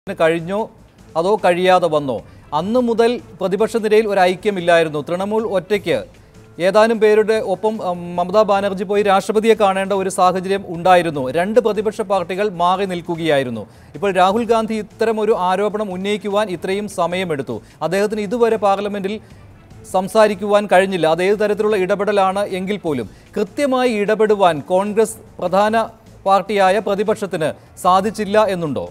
കഴിഞ്ഞോ അതോ കഴിയാതെ വന്നോ അന്ന് മുതൽ പ്രതിപക്ഷ നിരയിൽ ഒരു ഐക്യമില്ലായിരുന്നു തൃണമൂൽ ഒറ്റയ്ക്ക് ഏതാനും പേരുടെ ഒപ്പം ഉം, മമതാ ബാനർജി പോയി രാഷ്ട്രപതിയെ കാണേണ്ട ഒരു സാഹചര്യം ഉണ്ടായിരുന്നു രണ്ട് പ്രതിപക്ഷ പാർട്ടികൾ മാറി നിൽക്കുകയായിരുന്നു ഇപ്പോൾ രാഹുൽ ഗാന്ധി ഇത്തരം ഒരു ആരോപണം ഉന്നയിക്കുവാൻ ഇത്രയും സമയമെടുത്തു അദ്ദേഹത്തിന് ഇതുവരെ പാർലമെന്റിൽ സംസാരിക്കുവാൻ കഴിഞ്ഞില്ല അത് ഏത് തരത്തിലുള്ള ഇടപെടലാണ് എങ്കിൽ പോലും കൃത്യമായി ഇടപെടുവാൻ കോൺഗ്രസ് പ്രധാന പാർട്ടിയായ പ്രതിപക്ഷത്തിന് സാധിച്ചില്ല എന്നുണ്ടോ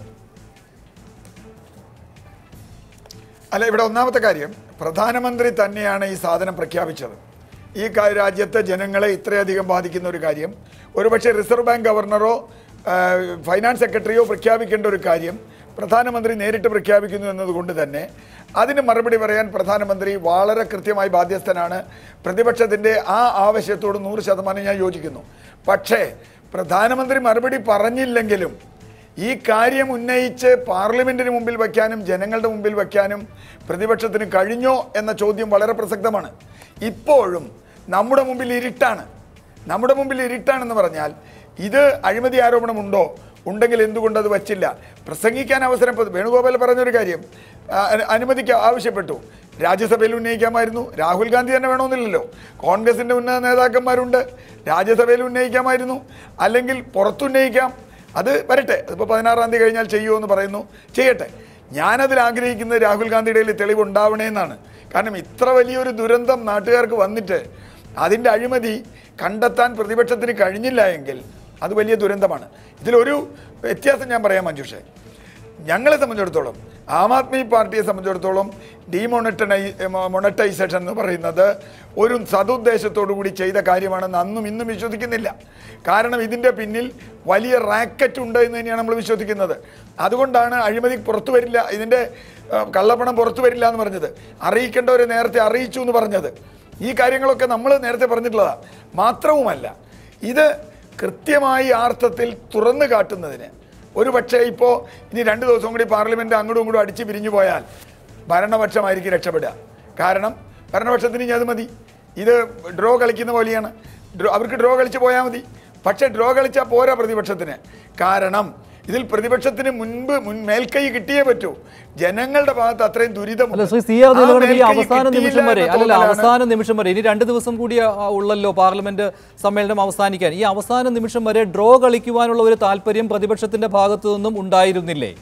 അല്ല ഇവിടെ ഒന്നാമത്തെ കാര്യം പ്രധാനമന്ത്രി തന്നെയാണ് ഈ സാധനം പ്രഖ്യാപിച്ചത് ഈ കാ- രാജ്യത്തെ ജനങ്ങളെ ഇത്രയധികം ബാധിക്കുന്ന ഒരു കാര്യം ഒരുപക്ഷെ റിസർവ് ബാങ്ക് ഗവർണറോ ആ, ഫൈനാൻസ് സെക്രട്ടറിയോ പ്രഖ്യാപിക്കേണ്ട ഒരു കാര്യം പ്രധാനമന്ത്രി നേരിട്ട് പ്രഖ്യാപിക്കുന്നു എന്നതുകൊണ്ട് തന്നെ അതിന് മറുപടി പറയാൻ പ്രധാനമന്ത്രി വളരെ കൃത്യമായി ബാധ്യസ്ഥനാണ് പ്രതിപക്ഷത്തിൻ്റെ ആ ആവശ്യത്തോട് നൂറ് ശതമാനം ഞാൻ യോജിക്കുന്നു പക്ഷേ പ്രധാനമന്ത്രി മറുപടി പറഞ്ഞില്ലെങ്കിലും ഈ കാര്യം ഉന്നയിച്ച് പാർലമെന്റിന് മുമ്പിൽ വയ്ക്കാനും ജനങ്ങളുടെ മുമ്പിൽ വയ്ക്കാനും പ്രതിപക്ഷത്തിന് കഴിഞ്ഞോ എന്ന ചോദ്യം വളരെ പ്രസക്തമാണ് ഇപ്പോഴും നമ്മുടെ മുമ്പിൽ ഇരുട്ടാണ് നമ്മുടെ മുമ്പിൽ ഇരുട്ടാണെന്ന് പറഞ്ഞാൽ ഇത് അഴിമതി ആരോപണമുണ്ടോ ഉണ്ടെങ്കിൽ എന്തുകൊണ്ട് അത് വച്ചില്ല പ്രസംഗിക്കാൻ അവസരം ഇപ്പൊ വേണുഗോപാൽ പറഞ്ഞൊരു കാര്യം ആ, അനു- അനുമതിക്ക് ആവശ്യപ്പെട്ടു രാജ്യസഭയിൽ ഉന്നയിക്കാമായിരുന്നു രാഹുൽ ഗാന്ധി തന്നെ വേണമെന്നില്ലല്ലോ കോൺഗ്രസിന്റെ ഉന്നത നേതാക്കന്മാരുണ്ട് രാജ്യസഭയിൽ ഉന്നയിക്കാമായിരുന്നു അല്ലെങ്കിൽ പുറത്തുന്നയിക്കാം അത് വരട്ടെ അതിപ്പോൾ പതിനാറാം തീയതി കഴിഞ്ഞാൽ ചെയ്യുമോ എന്ന് പറയുന്നു ചെയ്യട്ടെ ഞാനതിൽ ആഗ്രഹിക്കുന്നത് രാഹുൽ ഗാന്ധിയുടെ കയ്യിൽ തെളിവ് ഉണ്ടാവണേ എന്നാണ് കാരണം ഇത്ര വലിയൊരു ദുരന്തം നാട്ടുകാർക്ക് വന്നിട്ട് അതിൻ്റെ അഴിമതി കണ്ടെത്താൻ പ്രതിപക്ഷത്തിന് കഴിഞ്ഞില്ല എങ്കിൽ അത് വലിയ ദുരന്തമാണ് ഇതിലൊരു വ്യത്യാസം ഞാൻ പറയാം മഞ്ജുഷേ ഞങ്ങളെ സംബന്ധിച്ചിടത്തോളം ആം ആദ്മി പാർട്ടിയെ സംബന്ധിച്ചിടത്തോളം ഡീമോണിറ്റനൈ മൊണറ്റൈസേഷൻ എന്ന് പറയുന്നത് ഒരു സതുദ്ദേശത്തോടു കൂടി ചെയ്ത കാര്യമാണെന്ന് അന്നും ഇന്നും വിശ്വസിക്കുന്നില്ല കാരണം ഇതിൻ്റെ പിന്നിൽ വലിയ റാക്കറ്റ് ഉണ്ട് എന്ന് തന്നെയാണ് നമ്മൾ വിശ്വസിക്കുന്നത് അതുകൊണ്ടാണ് അഴിമതി പുറത്തു വരില്ല ഇതിൻ്റെ ആ, കള്ളപ്പണം പുറത്തു വരില്ല എന്ന് പറഞ്ഞത് അറിയിക്കേണ്ടവരെ നേരത്തെ അറിയിച്ചു എന്ന് പറഞ്ഞത് ഈ കാര്യങ്ങളൊക്കെ നമ്മൾ നേരത്തെ പറഞ്ഞിട്ടുള്ളതാണ് മാത്രവുമല്ല ഇത് കൃത്യമായി ആർത്ഥത്തിൽ തുറന്നു കാട്ടുന്നതിന് ഒരു പക്ഷേ ഇപ്പോൾ ഇനി രണ്ട് ദിവസം കൂടി പാർലമെൻറ്റ് അങ്ങോട്ടും ഇങ്ങോട്ടും അടിച്ച് പിരിഞ്ഞു പോയാൽ ഭരണപക്ഷമായിരിക്കും രക്ഷപ്പെടുക കാരണം ഭരണപക്ഷത്തിന് ഇനി അത് മതി ഇത് ഡ്രോ കളിക്കുന്ന പോലെയാണ് ഡ്രോ അവർക്ക് ഡ്രോ കളിച്ച് പോയാൽ മതി പക്ഷേ ഡ്രോ കളിച്ചാൽ പോരാ പ്രതിപക്ഷത്തിന് കാരണം ഇതിൽ പ്രതിപക്ഷത്തിന് മുൻപ് മുൻ മേൽക്കൈ കിട്ടിയേ പറ്റൂ ജനങ്ങളുടെ ഭാഗത്ത് അത്രയും ദുരിതം അല്ല ശ്രീ സി ആർ നീലകണ്ഠൻ ഈ അവസാന നിമിഷം വരെ അല്ലല്ല അവസാന നിമിഷം വരെ ഇനി രണ്ട് ദിവസം കൂടി ആ, ഉള്ളല്ലോ പാർലമെന്റ് സമ്മേളനം അവസാനിക്കാൻ ഈ അവസാന നിമിഷം വരെ ഡ്രോ കളിക്കുവാനുള്ള ഒരു താല്പര്യം പ്രതിപക്ഷത്തിന്റെ ഭാഗത്തു നിന്നും ഉണ്ടായിരുന്നില്ലേ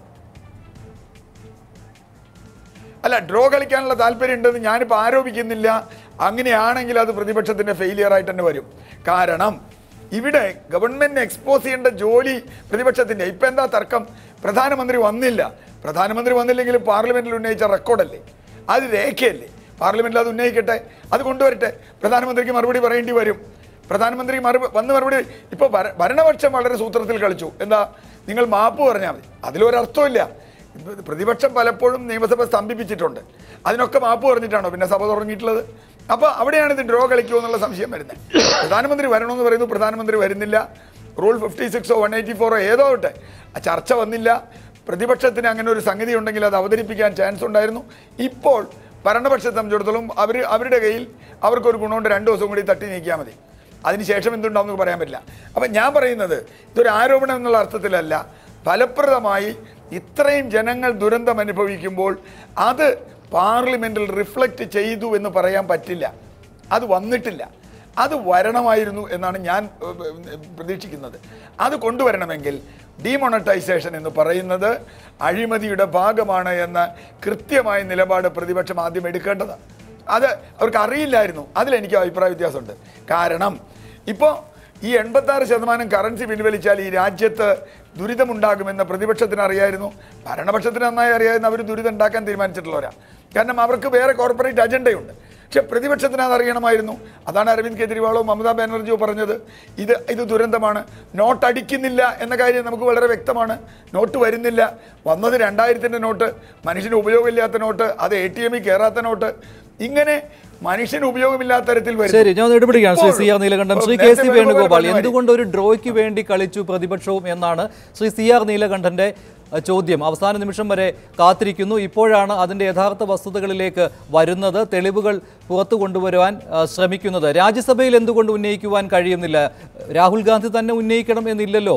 അല്ല ഡ്രോ കളിക്കാനുള്ള താല്പര്യം ഉണ്ടെന്ന് ഞാനിപ്പോൾ ആരോപിക്കുന്നില്ല അങ്ങനെയാണെങ്കിൽ അത് പ്രതിപക്ഷത്തിന്റെ ഫെയിലിയർ ആയിട്ട് തന്നെ വരും കാരണം ഇവിടെ ഗവൺമെന്റിനെ എക്സ്പോസ് ചെയ്യേണ്ട ജോലി പ്രതിപക്ഷത്തിന്റെ ഇപ്പൊ എന്താ തർക്കം പ്രധാനമന്ത്രി വന്നില്ല പ്രധാനമന്ത്രി വന്നില്ലെങ്കിൽ പാർലമെന്റിൽ ഉന്നയിച്ച റെക്കോർഡല്ലേ അത് രേഖയല്ലേ പാർലമെന്റിൽ അത് ഉന്നയിക്കട്ടെ അത് കൊണ്ടുവരട്ടെ പ്രധാനമന്ത്രിക്ക് മറുപടി പറയേണ്ടി വരും പ്രധാനമന്ത്രി മറു വന്ന് മറുപടി ഇപ്പോൾ ഭര- ഭരണപക്ഷം വളരെ സൂത്രത്തിൽ കളിച്ചു എന്താ നിങ്ങൾ മാപ്പ് പറഞ്ഞാൽ മതി അതിലൊരർത്ഥമില്ല ഇത് പ്രതിപക്ഷം പലപ്പോഴും നിയമസഭ സ്തംഭിപ്പിച്ചിട്ടുണ്ട് അതിനൊക്കെ മാപ്പ് പറഞ്ഞിട്ടാണോ പിന്നെ സഭ തുടങ്ങിയിട്ടുള്ളത് അപ്പോൾ അവിടെയാണ് ഇത് ഡ്രോ കളിക്കുമോ എന്നുള്ള സംശയം വരുന്നത് പ്രധാനമന്ത്രി വരണമെന്ന് പറയുന്നു പ്രധാനമന്ത്രി വരുന്നില്ല റൂൾ ഫിഫ്റ്റി സിക്സോ വൺ എയ്റ്റി ഫോറോ ഏതോ ആവട്ടെ ആ ചർച്ച വന്നില്ല പ്രതിപക്ഷത്തിന് അങ്ങനെ ഒരു സംഗതി ഉണ്ടെങ്കിൽ അത് അവതരിപ്പിക്കാൻ ചാൻസ് ഉണ്ടായിരുന്നു ഇപ്പോൾ ഭരണപക്ഷത്തെ സംബന്ധിച്ചിടത്തോളം അവർ അവരുടെ കയ്യിൽ അവർക്കൊരു ഗുണമുണ്ട് രണ്ട് ദിവസം കൂടി തട്ടി നീക്കിയാൽ മതി അതിനുശേഷം എന്തുണ്ടാവും എന്ന് പറയാൻ പറ്റില്ല അപ്പം ഞാൻ പറയുന്നത് ഇതൊരു ആരോപണം എന്നുള്ള അർത്ഥത്തിലല്ല ഫലപ്രദമായി ഇത്രയും ജനങ്ങൾ ദുരന്തം അനുഭവിക്കുമ്പോൾ അത് പാർലമെൻറ്റിൽ റിഫ്ലക്റ്റ് ചെയ്തു എന്ന് പറയാൻ പറ്റില്ല അത് വന്നിട്ടില്ല അത് വരണമായിരുന്നു എന്നാണ് ഞാൻ ഏഹ്, ഏഹ്, പ്രതീക്ഷിക്കുന്നത് അത് കൊണ്ടുവരണമെങ്കിൽ ഡീമോണറ്റൈസേഷൻ എന്ന് പറയുന്നത് അഴിമതിയുടെ ഭാഗമാണ് എന്ന കൃത്യമായ നിലപാട് പ്രതിപക്ഷം ആദ്യം എടുക്കേണ്ടതാണ് അത് അവർക്ക് അറിയില്ലായിരുന്നു അതിലെനിക്ക് അഭിപ്രായ വ്യത്യാസമുണ്ട് കാരണം ഇപ്പോൾ ഈ എൺപത്താറ് ശതമാനം കറൻസി പിൻവലിച്ചാൽ ഈ രാജ്യത്ത് ദുരിതമുണ്ടാകുമെന്ന് പ്രതിപക്ഷത്തിന് അറിയായിരുന്നു ഭരണപക്ഷത്തിന് നന്നായി അറിയായിരുന്നു അവർ ദുരിതം ഉണ്ടാക്കാൻ തീരുമാനിച്ചിട്ടുള്ളവരാ കാരണം അവർക്ക് വേറെ കോർപ്പറേറ്റ് അജണ്ടയുണ്ട് പക്ഷെ പ്രതിപക്ഷത്തിന് അത് അറിയണമായിരുന്നു അതാണ് അരവിന്ദ് കെജ്രിവാളോ മമതാ ബാനർജിയോ പറഞ്ഞത് ഇത് ഇത് ദുരന്തമാണ് നോട്ട് അടിക്കുന്നില്ല എന്ന കാര്യം നമുക്ക് വളരെ വ്യക്തമാണ് നോട്ട് വരുന്നില്ല വന്നത് രണ്ടായിരത്തിൻ്റെ നോട്ട് മനുഷ്യന് ഉപയോഗമില്ലാത്ത നോട്ട് അത് എ ടി എമ്മിൽ കയറാത്ത നോട്ട് ഇങ്ങനെ മനുഷ്യന് ഉപയോഗമില്ലാത്ത തരത്തിൽ വരുന്നു. ശരി ഞാൻ ഒന്ന് ഇടപെടുകയാണ് Shri C R Neelakantan Shri K നേരത്തെ സി വേണുഗോപാൽ വേണുഗോപാൽ പറഞ്ഞ മാതിരി. എന്തുകൊണ്ട് ഒരു ഡ്രോയ്ക്ക് വേണ്ടി കളിച്ചു പ്രതിപക്ഷവും എന്നാണ് ശ്രീ സി ആർ നീലകണ്ഠന്റെ അഹ്, ചോദ്യം അവസാന നിമിഷം വരെ കാത്തിരിക്കുന്നു ഇപ്പോഴാണ് അതിന്റെ യഥാർത്ഥ വസ്തുതകളിലേക്ക് വരുന്നത് തെളിവുകൾ പുറത്തു കൊണ്ടുവരുവാൻ അഹ്, ശ്രമിക്കുന്നത് രാജ്യസഭയിൽ എന്തുകൊണ്ട് ഉന്നയിക്കുവാൻ കഴിയുന്നില്ല രാഹുൽ ഗാന്ധി തന്നെ ഉന്നയിക്കണം എന്നില്ലല്ലോ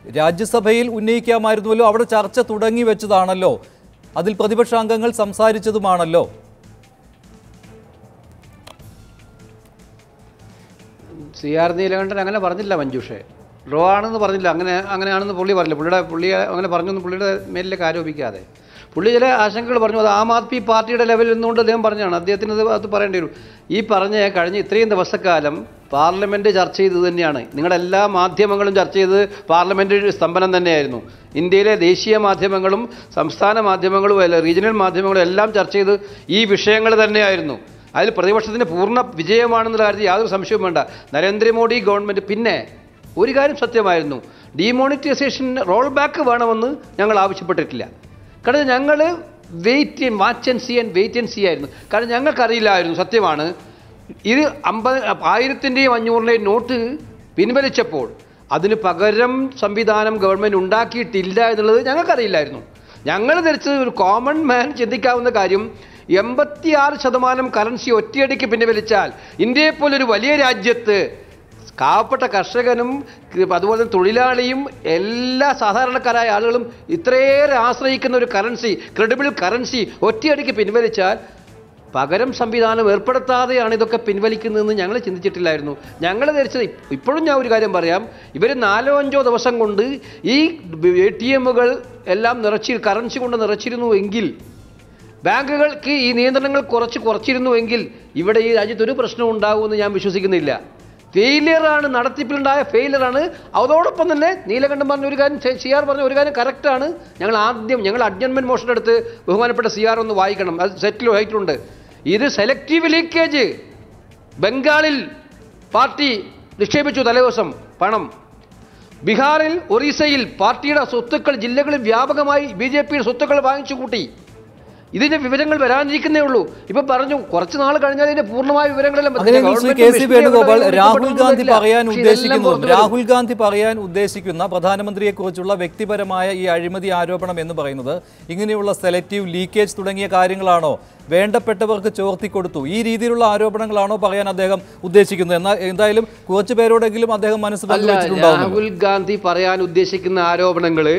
രാജ്യസഭയിൽ ഉന്നയിക്കാമായിരുന്നുവല്ലോ അവിടെ ചർച്ച തുടങ്ങി വെച്ചതാണല്ലോ അതിൽ പ്രതിപക്ഷാംഗങ്ങൾ സംസാരിച്ചതുമാണല്ലോ സി ആർ നീലകണ്ഠൻ അങ്ങനെ പറഞ്ഞില്ല മഞ്ജുഷേ ഡ്രോ ആണെന്ന് പറഞ്ഞില്ല അങ്ങനെ അങ്ങനെയാണെന്ന് പുള്ളി പറഞ്ഞില്ല പുള്ളിയുടെ പുള്ളിയെ അങ്ങനെ പറഞ്ഞൊന്നും പുള്ളിയുടെ മേലിലേക്ക് ആരോപിക്കാതെ പുള്ളി ചില ആശങ്കകൾ പറഞ്ഞു അത് ആം ആദ്മി പാർട്ടിയുടെ ലെവലിൽ നിന്നുകൊണ്ട് അദ്ദേഹം പറഞ്ഞാണ് അദ്ദേഹത്തിന് അത് അത് പറയേണ്ടി വരും ഈ പറഞ്ഞ കഴിഞ്ഞ ഇത്രയും ദിവസക്കാലം പാർലമെൻറ്റ് ചർച്ച ചെയ്തത് തന്നെയാണ് നിങ്ങളുടെ എല്ലാ മാധ്യമങ്ങളും ചർച്ച ചെയ്തത് പാർലമെൻറ്റ് സ്തംഭനം തന്നെയായിരുന്നു ഇന്ത്യയിലെ ദേശീയ മാധ്യമങ്ങളും സംസ്ഥാന മാധ്യമങ്ങളും അല്ല റീജിയണൽ മാധ്യമങ്ങളും എല്ലാം ചർച്ച ചെയ്ത് ഈ വിഷയങ്ങൾ തന്നെയായിരുന്നു അതിൽ പ്രതിപക്ഷത്തിന് പൂർണ്ണ വിജയമാണെന്നുള്ള കാര്യത്തിൽ യാതൊരു സംശയവും വേണ്ട നരേന്ദ്രമോദി ഗവൺമെൻറ് പിന്നെ ഒരു കാര്യം സത്യമായിരുന്നു ഡിമോണിറ്റൈസേഷൻ റോൾ ബാക്ക് വേണമെന്ന് ഞങ്ങൾ ആവശ്യപ്പെട്ടിട്ടില്ല കാരണം ഞങ്ങൾ wait watch and see and wait and see ആയിരുന്നു കാരണം ഞങ്ങൾക്കറിയില്ലായിരുന്നു സത്യമാണ് ഇത് അമ്പത് ആയിരത്തിൻ്റെയും അഞ്ഞൂറിൻ്റെയും നോട്ട് പിൻവലിച്ചപ്പോൾ അതിന് പകരം സംവിധാനം ഗവൺമെൻറ് ഉണ്ടാക്കിയിട്ടില്ല എന്നുള്ളത് ഞങ്ങൾക്കറിയില്ലായിരുന്നു ഞങ്ങൾ ധരിച്ചത് ഒരു കോമൺ മാൻ ചിന്തിക്കാവുന്ന കാര്യം എൺപത്തിയാറ് ശതമാനം കറൻസി ഒറ്റയടിക്ക് പിൻവലിച്ചാൽ ഇന്ത്യയെപ്പോലൊരു വലിയ രാജ്യത്ത് പാവപ്പെട്ട കർഷകനും അതുപോലെ തന്നെ തൊഴിലാളിയും എല്ലാ സാധാരണക്കാരായ ആളുകളും ഇത്രയേറെ ആശ്രയിക്കുന്ന ഒരു കറൻസി ക്രെഡിബിൾ കറൻസി ഒറ്റയടിക്ക് പിൻവലിച്ചാൽ പകരം സംവിധാനം ഏർപ്പെടുത്താതെയാണ് ഇതൊക്കെ പിൻവലിക്കുന്നതെന്ന് ഞങ്ങൾ ചിന്തിച്ചിട്ടില്ലായിരുന്നു ഞങ്ങൾ ധരിച്ചത് ഇപ്പ- ഇപ്പോഴും ഞാൻ ഒരു കാര്യം പറയാം ഇവർ നാലോ അഞ്ചോ ദിവസം കൊണ്ട് ഈ എ ടി എമ്മുകൾ എല്ലാം നിറച്ചി കറൻസി കൊണ്ട് നിറച്ചിരുന്നു എങ്കിൽ ബാങ്കുകൾക്ക് ഈ നിയന്ത്രണങ്ങൾ കുറച്ച് കുറച്ചിരുന്നുവെങ്കിൽ ഇവിടെ ഈ രാജ്യത്ത് ഒരു പ്രശ്നവും ഉണ്ടാകുമെന്ന് ഞാൻ വിശ്വസിക്കുന്നില്ല ഫെയിലിയറാണ് നടത്തിപ്പിലുണ്ടായ ഫെയിലിയറാണ് അതോടൊപ്പം തന്നെ നീലകണ്ഠൻ പറഞ്ഞ ഒരു കാര്യം സി ആർ പറഞ്ഞ ഒരു കാര്യം കറക്റ്റാണ് ഞങ്ങൾ ആദ്യം ഞങ്ങൾ അഡ്ജൻമെൻറ്റ് മോഷൻ എടുത്ത് ബഹുമാനപ്പെട്ട സി ആർ ഒന്ന് വായിക്കണം അത് സെറ്റിൽ ആയിട്ടുണ്ട് ഇത് സെലക്റ്റീവ് ലീക്കേജ് ബംഗാളിൽ പാർട്ടി നിക്ഷേപിച്ചു തലേദിവസം പണം ബീഹാറിൽ ഒറീസയിൽ പാർട്ടിയുടെ സ്വത്തുക്കൾ ജില്ലകളിൽ വ്യാപകമായി ബി ജെ പിയുടെ സ്വത്തുക്കൾ വാങ്ങിച്ചു കൂട്ടി ഇതിന്റെ വിവരങ്ങൾ വരാനിരിക്കുന്നേ ഉള്ളൂ ഇപ്പൊ പറഞ്ഞു കുറച്ച് നാൾ കഴിഞ്ഞാൽ ഇതിന്റെ പൂർണ്ണമായ വിവരങ്ങളെല്ലാം അങ്ങനെയെങ്കിൽ ശ്രീ കെ സി വേണുഗോപാൽ രാഹുൽ ഗാന്ധി പറയാൻ ഉദ്ദേശിക്കുന്നതും രാഹുൽ ഗാന്ധി പറയാൻ ഉദ്ദേശിക്കുന്ന പ്രധാനമന്ത്രിയെക്കുറിച്ചുള്ള വ്യക്തിപരമായ ഈ അഴിമതി ആരോപണം എന്ന് പറയുന്നത് ഇങ്ങനെയുള്ള സെലക്റ്റീവ് ലീക്കേജ് തുടങ്ങിയ കാര്യങ്ങളാണോ വേണ്ടപ്പെട്ടവർക്ക് ചോർത്തിക്കൊടുത്തു ഈ രീതിയിലുള്ള ആരോപണങ്ങളാണോ പറയാൻ അദ്ദേഹം ഉദ്ദേശിക്കുന്നത് എന്നാൽ എന്തായാലും കുറച്ചു പേരോടെങ്കിലും അദ്ദേഹം മനസ്സ് അല്ല പങ്കുവച്ചിട്ടുണ്ടാവും രാഹുൽ ഗാന്ധി പറയാൻ ഉദ്ദേശിക്കുന്ന ആരോപണങ്ങൾ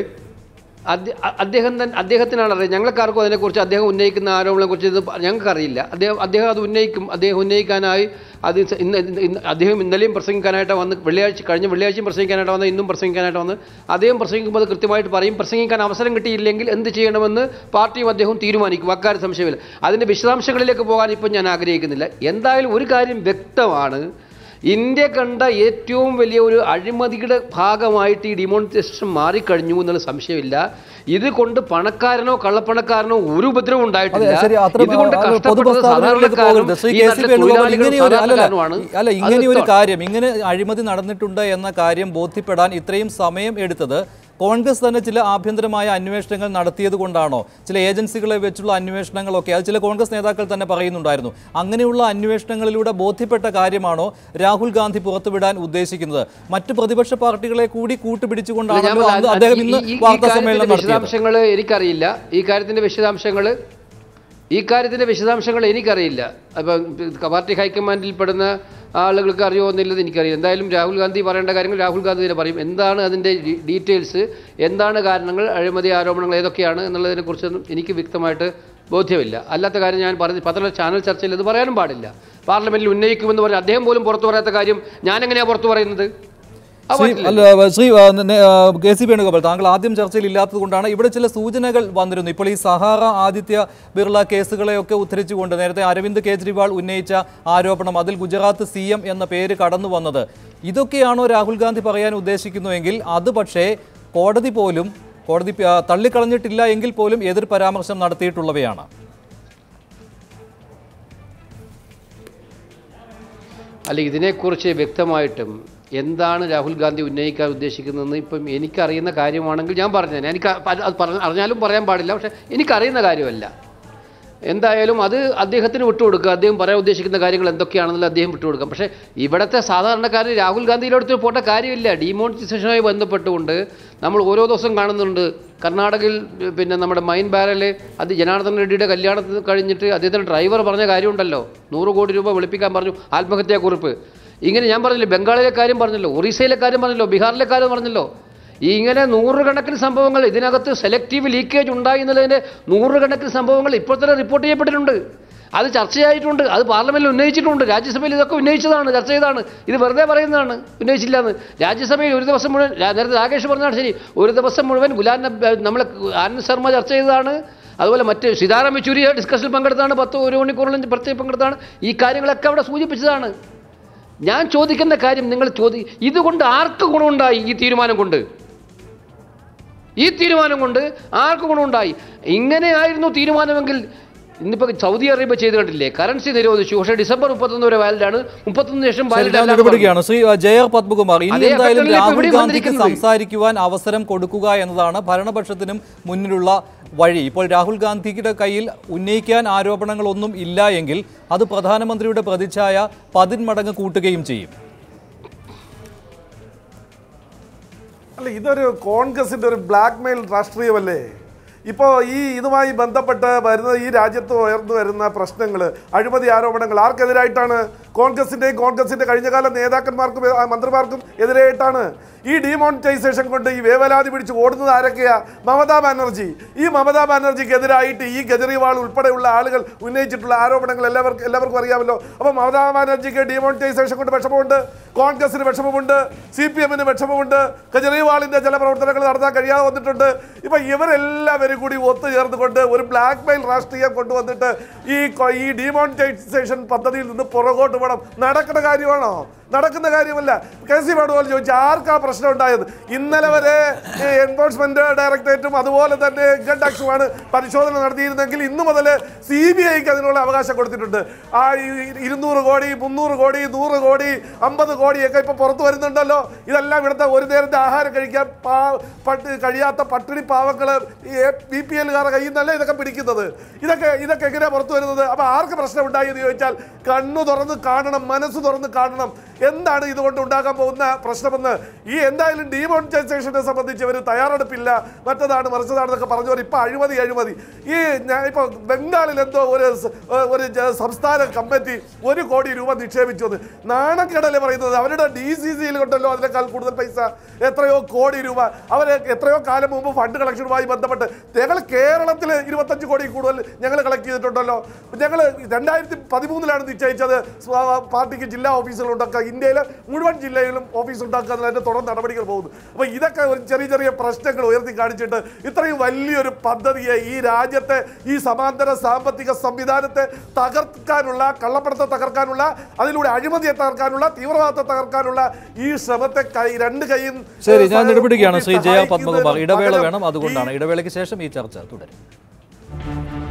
അദ്ദേഹം തന്നെ അദ്ദേഹത്തിനാണ് അറിയാം ഞങ്ങൾക്കാർക്കും അതിനെക്കുറിച്ച് അദ്ദേഹം ഉന്നയിക്കുന്ന ആരോപണങ്ങളെ കുറിച്ച് ഇത് പ- ഞങ്ങൾക്കറിയില്ല അദ്ദേഹം അദ്ദേഹം അത് ഉന്നയിക്കും അദ്ദേഹം ഉന്നയിക്കാനായി അത് ഇന്ന് ഇന്ന് ഇന്ന് അദ്ദേഹം ഇന്നലെയും പ്രസംഗിക്കാനായിട്ട് വന്ന് വെള്ളിയാഴ്ച കഴിഞ്ഞ വെള്ളിയാഴ്ചയും പ്രസംഗിക്കാനായിട്ട് വന്ന് ഇന്നും പ്രസംഗിക്കാനായിട്ട് വന്ന് അദ്ദേഹം പ്രസംഗിക്കുമ്പോൾ അത് കൃത്യമായിട്ട് പറയും പ്രസംഗിക്കാൻ അവസരം കിട്ടിയില്ലെങ്കിൽ എന്ത് ചെയ്യണമെന്ന് പാർട്ടിയും അദ്ദേഹം തീരുമാനിക്കും അക്കാര്യം സംശയമില്ല അതിൻ്റെ വിശദാംശങ്ങളിലേക്ക് പോകാൻ ഇപ്പം ഞാൻ ആഗ്രഹിക്കുന്നില്ല എന്തായാലും ഒരു കാര്യം വ്യക്തമാണ് ഇന്ത്യ കണ്ട ഏറ്റവും വലിയ ഒരു അഴിമതിയുടെ ഭാഗമായിട്ട് ഈ ഡിമോണിറ്റൈസേഷൻ മാറിക്കഴിഞ്ഞു എന്നുള്ള സംശയമില്ല ഇത് കൊണ്ട് പണക്കാരനോ കള്ളപ്പണക്കാരനോ ഒരു ഉപദ്രവം ഉണ്ടായിട്ടില്ല അതെ, ശരി അത്ര ഇതുകൊണ്ട് അത് കഷ്ടപ്പെടുന്നത് പൊതുപ്രസ്താവനകളിലേക്ക് പോകരുത് ശ്രീ സാധാരണക്കാരും കെ ഈ സി നാട്ടിലെ വേണുഗോപാൽ തൊഴിലാളികളും ഇങ്ങനെ ഒരു അല്ല സാധാരണക്കാരുമാണ് അല്ല അത് ഇങ്ങനെ ഒരു വ്യക്തമാണ്. കാര്യം ഇങ്ങനെ അഴിമതി നടന്നിട്ടുണ്ട് എന്ന കാര്യം ബോധ്യപ്പെടാൻ ഇത്രയും സമയം എടുത്തത് കോൺഗ്രസ് തന്നെ ചില ആഭ്യന്തരമായ അന്വേഷണങ്ങൾ നടത്തിയത് കൊണ്ടാണോ ചില ഏജൻസികളെ വെച്ചുള്ള അന്വേഷണങ്ങളൊക്കെ അത് ചില കോൺഗ്രസ് നേതാക്കൾ തന്നെ പറയുന്നുണ്ടായിരുന്നു അങ്ങനെയുള്ള അന്വേഷണങ്ങളിലൂടെ ബോധ്യപ്പെട്ട കാര്യമാണോ രാഹുൽ ഗാന്ധി പുറത്തുവിടാൻ ഉദ്ദേശിക്കുന്നത് മറ്റു പ്രതിപക്ഷ പാർട്ടികളെ കൂടി ഞാൻ കൂട്ടുപിടിച്ചുകൊണ്ടാണല്ലോ പറഞ്ഞ- അന്ന് അദ്ദേഹം ഇന്ന് ഈ- ഈ- ഈ വാർത്താ കാര്യത്തിന്റെ സമ്മേളനം നടത്തിയത് വിശദാംശങ്ങൾ എനിക്കറിയില്ല ഈ കാര്യത്തിന്റെ വിശദാംശങ്ങൾ ഈ കാര്യത്തിന്റെ വിശദാംശങ്ങൾ എനിക്കറിയില്ല അപ്പം പാർട്ടി ഹൈക്കമാൻഡിൽ പെടുന്ന ആളുകൾക്ക് അറിയോ എന്നില്ലത് എനിക്കറിയില്ല എന്തായാലും രാഹുൽ ഗാന്ധി പറയേണ്ട കാര്യങ്ങൾ രാഹുൽ ഗാന്ധി തന്നെ പറയും എന്താണ് അതിൻ്റെ ഡീറ്റെയിൽസ് എന്താണ് കാരണങ്ങൾ അഴിമതി ആരോപണങ്ങൾ ഏതൊക്കെയാണ് എന്നുള്ളതിനെ കുറിച്ചൊന്നും എനിക്ക് വ്യക്തമായിട്ട് ബോധ്യമില്ല അല്ലാത്ത കാര്യം ഞാൻ പറഞ്ഞ് പത്ര ചാനൽ ചർച്ചയിൽ ഇത് പറയാനും പാടില്ല പാർലമെന്റിൽ ഉന്നയിക്കുമെന്ന് പറഞ്ഞ് അദ്ദേഹം പോലും പുറത്തു പറയാത്ത കാര്യം ഞാൻ എങ്ങനെയാണ് പുറത്തു പറയുന്നത് അത് ശ്രീ പറ്റില്ല. അല്ല ശ്രീ ആ, നെ- ആ, കെ സി വേണുഗോപാൽ താങ്കൾ ആദ്യം ചർച്ചയിൽ ഇല്ലാത്തത് കൊണ്ടാണ് ഇവിടെ ചില സൂചനകൾ വന്നിരുന്നു ഇപ്പോൾ ഈ സഹാറ ആദിത്യ ബിർള കേസുകളെയൊക്കെ ഉദ്ധരിച്ചുകൊണ്ട് നേരത്തെ അരവിന്ദ് കെജ്രിവാൾ ഉന്നയിച്ച ആരോപണം അതിൽ ഗുജറാത്ത് സി എം എന്ന പേര് കടന്നു വന്നത് ഇതൊക്കെയാണോ രാഹുൽ ഗാന്ധി പറയാൻ ഉദ്ദേശിക്കുന്നുവെങ്കിൽ അത് പക്ഷേ കോടതി പോലും കോടതി ആ, തള്ളിക്കളഞ്ഞിട്ടില്ല എങ്കിൽ പോലും എതിർ പരാമർശം നടത്തിയിട്ടുള്ളവയാണ് അല്ല ഇതിനെക്കുറിച്ച് വ്യക്തമായിട്ടും എന്താണ് രാഹുൽ ഗാന്ധി ഉന്നയിക്കാൻ ഉദ്ദേശിക്കുന്നതെന്ന് ഇപ്പം എനിക്കറിയുന്ന കാര്യമാണെങ്കിൽ ഞാൻ പറഞ്ഞു എനിക്ക് അത് അത് പറഞ്ഞ അറിഞ്ഞാലും പറയാൻ പാടില്ല പക്ഷേ എനിക്കറിയുന്ന കാര്യമല്ല എന്തായാലും അത് അദ്ദേഹത്തിന് വിട്ടുകൊടുക്കുക അദ്ദേഹം പറയാൻ ഉദ്ദേശിക്കുന്ന കാര്യങ്ങൾ എന്തൊക്കെയാണെന്നുള്ള അദ്ദേഹം വിട്ടുകൊടുക്കാം പക്ഷേ ഇവിടുത്തെ സാധാരണക്കാരൻ രാഹുൽ ഗാന്ധിയിലോടത്ത് പോട്ട കാര്യമില്ല ഡിമോണിറ്റൈസേഷനുമായി ബന്ധപ്പെട്ടുകൊണ്ട് നമ്മൾ ഓരോ ദിവസം കാണുന്നുണ്ട് കർണാടകയിൽ പിന്നെ നമ്മുടെ മൈൻ ബാരല് അത് ജനാർദ്ദൻ റെഡ്ഡിയുടെ കല്യാണത്തിന് കഴിഞ്ഞിട്ട് അദ്ദേഹത്തിൻ്റെ ഡ്രൈവർ പറഞ്ഞ കാര്യമുണ്ടല്ലോ നൂറ് കോടി രൂപ വെളുപ്പിക്കാൻ പറഞ്ഞു ആത്മഹത്യാക്കുറിപ്പ് ഇങ്ങനെ ഞാൻ പറഞ്ഞില്ലേ ബംഗാളിലെ കാര്യം പറഞ്ഞല്ലോ ഒറീസയിലെ കാര്യം പറഞ്ഞല്ലോ ബീഹാറിലെ കാര്യം പറഞ്ഞല്ലോ ഈ ഇങ്ങനെ നൂറുകണക്കിന് സംഭവങ്ങൾ ഇതിനകത്ത് സെലക്റ്റീവ് ലീക്കേജ് ഉണ്ടായി എന്നുള്ളതിൻ്റെ നൂറുകണക്കിന് സംഭവങ്ങൾ ഇപ്പോൾ തന്നെ റിപ്പോർട്ട് ചെയ്യപ്പെട്ടിട്ടുണ്ട് അത് ചർച്ചയായിട്ടുണ്ട് അത് പാർലമെന്റിൽ ഉന്നയിച്ചിട്ടുണ്ട് രാജ്യസഭയിൽ ഇതൊക്കെ ഉന്നയിച്ചതാണ് ചർച്ച ചെയ്തതാണ് ഇത് വെറുതെ പറയുന്നതാണ് ഉന്നയിച്ചില്ല എന്ന് രാജ്യസഭയിൽ ഒരു ദിവസം മുഴുവൻ രാ- നേരത്തെ രാകേഷ് പറഞ്ഞാണ് ശരി ഒരു ദിവസം മുഴുവൻ ഗുലാം നബി നമ്മളെ ആനന്ദ് ശർമ്മ ചർച്ച ചെയ്തതാണ് അതുപോലെ മറ്റ് സീതാറാം യെച്ചൂരി ഡിസ്കഷനിൽ പങ്കെടുത്താണ് പത്ത് ഒരു മണിക്കൂറിലും പ്രത്യേകം പങ്കെടുത്താണ് ഈ കാര്യങ്ങളൊക്കെ അവിടെ സൂചിപ്പിച്ചതാണ് ഞാൻ ചോദിക്കുന്ന കാര്യം നിങ്ങൾ ചോദി ഇതുകൊണ്ട് ആർക്ക് ഗുണമുണ്ടായി ഈ തീരുമാനം കൊണ്ട് ഈ തീരുമാനം കൊണ്ട് ആർക്ക് ഗുണമുണ്ടായി ഇങ്ങനെയായിരുന്നു തീരുമാനമെങ്കിൽ ഇന്നിപ്പോൾ സൗദി അറേബ്യ ചെയ്ത് കണ്ടില്ലേ കറൻസി നിരോധിച്ചു പക്ഷേ ഡിസംബർ മുപ്പത്തൊന്ന് വരെ വാലിഡാണ് മുപ്പത്തൊന്ന് ശേഷം ശരി valid ഞാൻ അല്ല എന്ന് ഇടപെടുകയാണ് ശ്രീ അഹ്, ജയർ പത്മകുമാർ ഇനി അതേ എന്തായാലും ഘട്ടത്തിലല്ലേ ഇപ്പോൾ രാഹുൽ ഇവിടെയും ഗാന്ധിക്ക് വന്നിരിക്കുന്നത്. സംസാരിക്കുവാൻ അവസരം കൊടുക്കുക എന്നതാണ് ഭരണപക്ഷത്തിനും മുന്നിലുള്ള വഴി ഇപ്പോൾ രാഹുൽ ഗാന്ധിയുടെ കയ്യിൽ ഉന്നയിക്കാൻ ആരോപണങ്ങളൊന്നും ഇല്ല എങ്കിൽ അത് പ്രധാനമന്ത്രിയുടെ പ്രതിച്ഛായ പതിന്മടങ്ങ് കൂട്ടുകയും ചെയ്യും അല്ല ഇതൊരു കോൺഗ്രസിന്റെ ഒരു ബ്ലാക്ക് മെയിൽ രാഷ്ട്രീയമല്ലേ ഇപ്പോൾ ഈ ഇതുമായി ബന്ധപ്പെട്ട് വരുന്ന ഈ രാജ്യത്ത് ഉയർന്നു വരുന്ന പ്രശ്നങ്ങൾ അഴിമതി ആരോപണങ്ങൾ ആർക്കെതിരായിട്ടാണ് കോൺഗ്രസിന്റെയും കോൺഗ്രസിന്റെ കഴിഞ്ഞകാല നേതാക്കന്മാർക്കും ആ, മന്ത്രിമാർക്കും എതിരായിട്ടാണ് ഈ ഡിമോണിറ്റൈസേഷൻ കൊണ്ട് ഈ വേവലാതി പിടിച്ച് ഓടുന്നത് ആരൊക്കെയാ മമതാ ബാനർജി ഈ മമതാ ബാനർജിക്ക് എതിരായിട്ട് ഈ കെജ്രിവാൾ ഉൾപ്പെടെയുള്ള ആളുകൾ ഉന്നയിച്ചിട്ടുള്ള ആരോപണങ്ങൾ എല്ലാവർക്കും എല്ലാവർക്കും അറിയാമല്ലോ അപ്പോൾ മമതാ ബാനർജിക്ക് ഡിമോണിറ്റൈസേഷൻ കൊണ്ട് വിഷമമുണ്ട് കോൺഗ്രസിന് വിഷമമുണ്ട് സി പി എമ്മിന് വിഷമമുണ്ട് കെജ്രിവാളിന്റെ ചില പ്രവർത്തനങ്ങൾ നടത്താൻ കഴിയാതെ വന്നിട്ടുണ്ട് ഇപ്പൊ ഇവരെല്ലാവരും കൂടി ഒത്തുചേർന്നുകൊണ്ട് ഒരു ബ്ലാക്ക് മെയിൽ രാഷ്ട്രീയം കൊണ്ടുവന്നിട്ട് ഈ കൊ- ഈ ഡിമോണിറ്റൈസേഷൻ പദ്ധതിയിൽ നിന്ന് പുറകോട്ട് പോകണം നടക്കുന്ന കാര്യമാണോ നടക്കുന്ന കാര്യമല്ല കെ സി വേണുഗോപാൽ ചോദിച്ചു ആർക്കാ പ്രശ്നം ഉണ്ടായത് ഇന്നലെ വരെ എൻഫോഴ്സ്മെന്റ് ഡയറക്ടറേറ്റും അതുപോലെ തന്നെ ഇൻകം ടാക്സുമാണ് പരിശോധന നടത്തിയിരുന്നെങ്കിൽ ഇന്നു മുതൽ സി ബി ഐക്ക് അതിനുള്ള അവകാശം കൊടുത്തിട്ടുണ്ട് ആ ഈ ഇരുന്നൂറ് കോടി മുന്നൂറ് കോടി നൂറ് കോടി അമ്പത് കോടിയൊക്കെ ഇപ്പൊ പുറത്തു വരുന്നുണ്ടല്ലോ ഇതെല്ലാം ഇവിടുത്തെ ഒരു നേരത്തെ ആഹാരം കഴിക്കാൻ പാ പട്ട് കഴിയാത്ത പട്ടിണി പാവങ്ങള് ബി പി എല്ലുകാരുടെ കയ്യിൽ നിന്നല്ലേ ഇതൊക്കെ പിടിക്കുന്നത് ഇതൊക്കെ ഇതൊക്കെ എങ്ങനെയാ പുറത്തു വരുന്നത് അപ്പൊ ആർക്ക് പ്രശ്നം ഉണ്ടായി എന്ന് ചോദിച്ചാൽ കണ്ണു തുറന്ന് കാണണം മനസ്സ് തുറന്ന് കാണണം എന്താണ് ഇതുകൊണ്ട് ഉണ്ടാകാൻ പോകുന്ന പ്രശ്നമെന്ന് ഈ എന്തായാലും ഡീമോണിറ്റൈസേഷനെ സംബന്ധിച്ച് ഇവർ തയ്യാറെടുപ്പില്ല മറ്റതാണ് മറിച്ചതാണെന്നൊക്കെ പറഞ്ഞവർ ഇപ്പൊ അഴിമതി അഴിമതി ഈ ഞാൻ ഇപ്പൊ ബംഗാളിൽ എന്തോ ഒരു സ- ഒരു ജ- സംസ്ഥാന കമ്മിറ്റി ഒരു കോടി രൂപ നിക്ഷേപിച്ചു എന്ന് നാണക്കേടല്ലേ പറയുന്നത് അവരുടെ ഡി സി സിയിൽ കൊണ്ടല്ലോ അതിനേക്കാൾ കൂടുതൽ പൈസ എത്രയോ കോടി രൂപ അവർ എത്രയോ കാലം മുമ്പ് ഫണ്ട് കളക്ഷനുമായി ബന്ധപ്പെട്ട് ഞങ്ങൾ കേരളത്തിൽ ഇരുപത്തഞ്ച് കോടി കൂടുതൽ ഞങ്ങൾ കളക്ട് ചെയ്തിട്ടുണ്ടല്ലോ ഞങ്ങൾ രണ്ടായിരത്തി പതിമൂന്നിലാണ് നിശ്ചയിച്ചത് സ്വ- പാർട്ടിക്ക് ജില്ലാ ഓഫീസുകളുണ്ടാക്കുക ഇന്ത്യയിലെ മുഴുവൻ ജില്ലയിലും ഓഫീസ് ഉണ്ടാക്കുക എന്നതിന്റെ തുടർ നടപടികൾ പോകുന്നു അപ്പോൾ ഇതൊക്കെ ഒരു ചെറിയ ചെറിയ പ്രശ്നങ്ങൾ ഉയർത്തി കാണിച്ചിട്ട് ഇത്രയും വലിയൊരു പദ്ധതിയെ ഈ രാജ്യത്തെ ഈ സമാന്തര സാമ്പത്തിക സംവിധാനത്തെ തകർക്കാനുള്ള കള്ളപ്പണത്തെ തകർക്കാനുള്ള അതിലൂടെ അഴിമതിയെ തകർക്കാനുള്ള തീവ്രവാദത്തെ തകർക്കാനുള്ള ഈ ശ്രമത്തെ കൈ രണ്ട് കൈയും ശരി ഞാൻ ഏഹ്, ഇടപെടുകയാണ് ശ്രീ ജയ സഹായിക്കുന്നതിന് പത്മകുമാർ ഇടവേള പകരം വേണം അതുകൊണ്ടാണ് ഈ ഇടവേളയ്ക്ക് ശേഷം ഈ ചർച്ച തുടരും